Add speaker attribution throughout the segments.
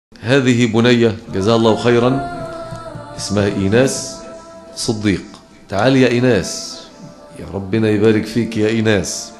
Speaker 1: هذه بنية جزاها الله خيرا اسمها إيناس صديق تعال يا إيناس يا ربنا يبارك فيك يا إيناس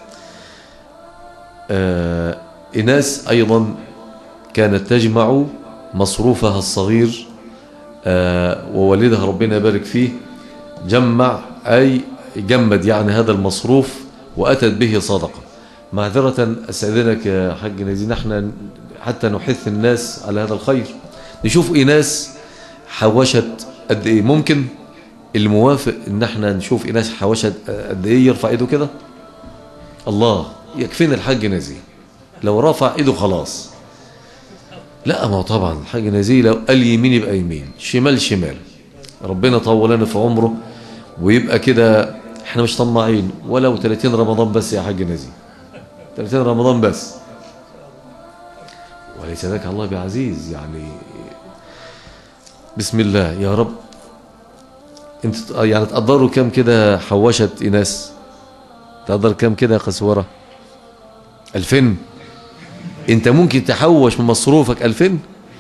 Speaker 1: آه إيناس أيضا كانت تجمع مصروفها الصغير آه ووالدها ربنا يبارك فيه جمع أي جمد يعني هذا المصروف وأتت به صدقة معذرة أستاذنك يا حاج نزين احنا حتى نحث الناس على هذا الخير نشوف إناس حوشت قد إيه ممكن الموافق إن احنا نشوف إناس حوشت قد إيه يرفع إيده كده الله يكفينا الحاج نزيه لو رفع إيده خلاص لا ما هو طبعا الحاج نزيه لو قال يمين يبقى يمين شمال شمال ربنا طول لنا في عمره ويبقى كده احنا مش طماعين ولو 30 رمضان بس يا حاج نزيه 30 رمضان بس وليس ذاك الله بعزيز يعني بسم الله يا رب انت يعني تقدروا كم كده حوشت إناس تقدر كم كده يا قسورة ألفين انت ممكن تحوش من مصروفك ألفين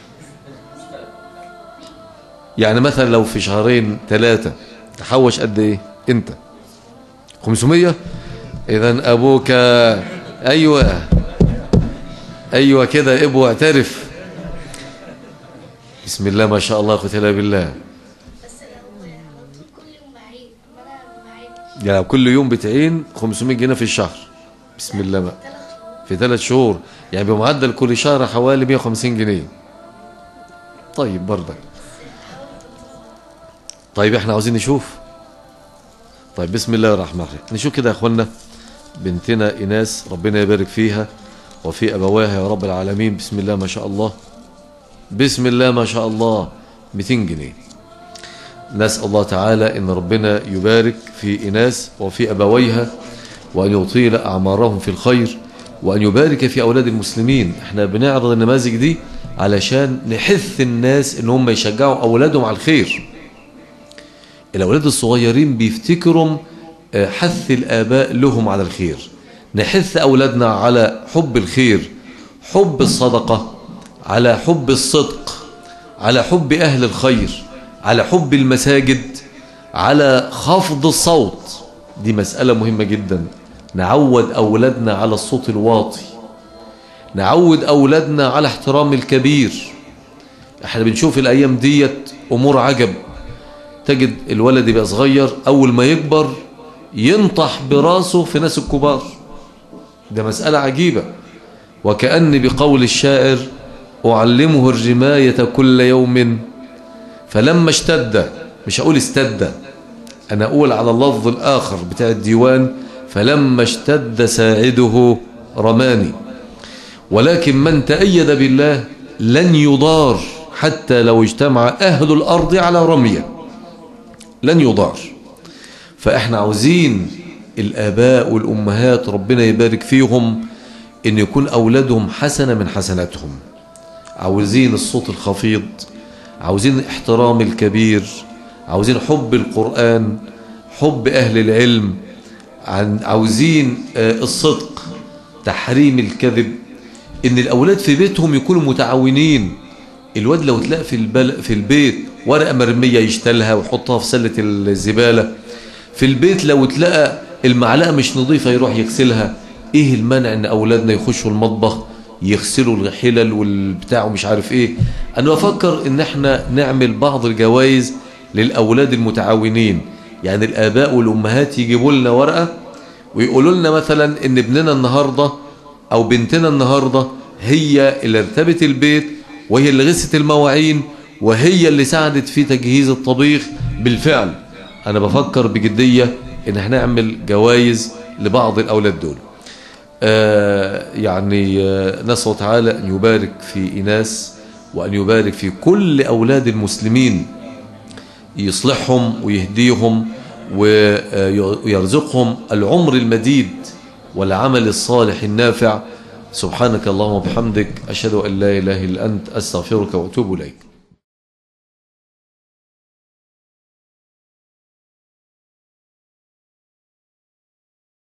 Speaker 1: يعني مثلا لو في شهرين ثلاثة تحوش قد ايه انت خمسمية اذا ابوك ايوه ايوه كده ابو اعترف بسم الله ما شاء الله قلت الا بالله يعني كل يوم بتعين 500 جنيه في الشهر بسم الله ما في ثلاث شهور يعني بمعدل كل شهر حوالي 150 جنيه طيب برضك طيب احنا عاوزين نشوف طيب بسم الله الرحمن الرحيم نشوف كده يا اخوانا بنتنا ايناس ربنا يبارك فيها وفي ابواها يا رب العالمين بسم الله ما شاء الله بسم الله ما شاء الله 200 جنيه نسأل الله تعالى ان ربنا يبارك في ايناس وفي ابويها وان يطيل اعمارهم في الخير وان يبارك في اولاد المسلمين احنا بنعرض النماذج دي علشان نحث الناس ان هم يشجعوا اولادهم على الخير الأولاد الصغيرين بيفتكروا حث الآباء لهم على الخير نحث أولادنا على حب الخير حب الصدقة على حب الصدق على حب أهل الخير على حب المساجد على خفض الصوت دي مسألة مهمة جدا نعود أولادنا على الصوت الواطي نعود أولادنا على احترام الكبير احنا بنشوف الأيام ديت أمور عجب تجد الولد يبقى صغير أول ما يكبر ينطح براسه في ناس الكبار ده مسألة عجيبة وكأن بقول الشاعر أعلمه الرماية كل يوم فلما اشتد مش أقول استد أنا أقول على اللفظ الآخر بتاع الديوان فلما اشتد ساعده رماني ولكن من تأيد بالله لن يضار حتى لو اجتمع أهل الأرض على رميه لن يضار فاحنا عاوزين الآباء والأمهات ربنا يبارك فيهم ان يكون أولادهم حسنة من حسناتهم عاوزين الصوت الخفيض عاوزين احترام الكبير عاوزين حب القرآن حب أهل العلم عاوزين الصدق تحريم الكذب ان الأولاد في بيتهم يكونوا متعاونين الواد لو تلاقى في, البل... في البيت ورقة مرمية يشتلها ويحطها في سلة الزبالة في البيت لو تلاقى المعلقة مش نظيفة يروح يغسلها ايه المانع ان اولادنا يخشوا المطبخ يغسلوا الحلل والبتاع ومش عارف ايه انا بفكر ان احنا نعمل بعض الجوائز للاولاد المتعاونين يعني الاباء والامهات يجيبوا لنا ورقة ويقولوا لنا مثلا ان ابننا النهاردة او بنتنا النهاردة هي اللي ارتبت البيت وهي اللي غست المواعين وهي اللي ساعدت في تجهيز الطبيخ بالفعل أنا بفكر بجدية إن هنعمل جوائز لبعض الأولاد دول آه يعني آه نسأل تعالى أن يبارك في إناس وأن يبارك في كل أولاد المسلمين يصلحهم ويهديهم ويرزقهم العمر المديد والعمل الصالح النافع سبحانك اللهم وبحمدك أشهد أن لا إله إلا أنت أستغفرك وأتوب إليك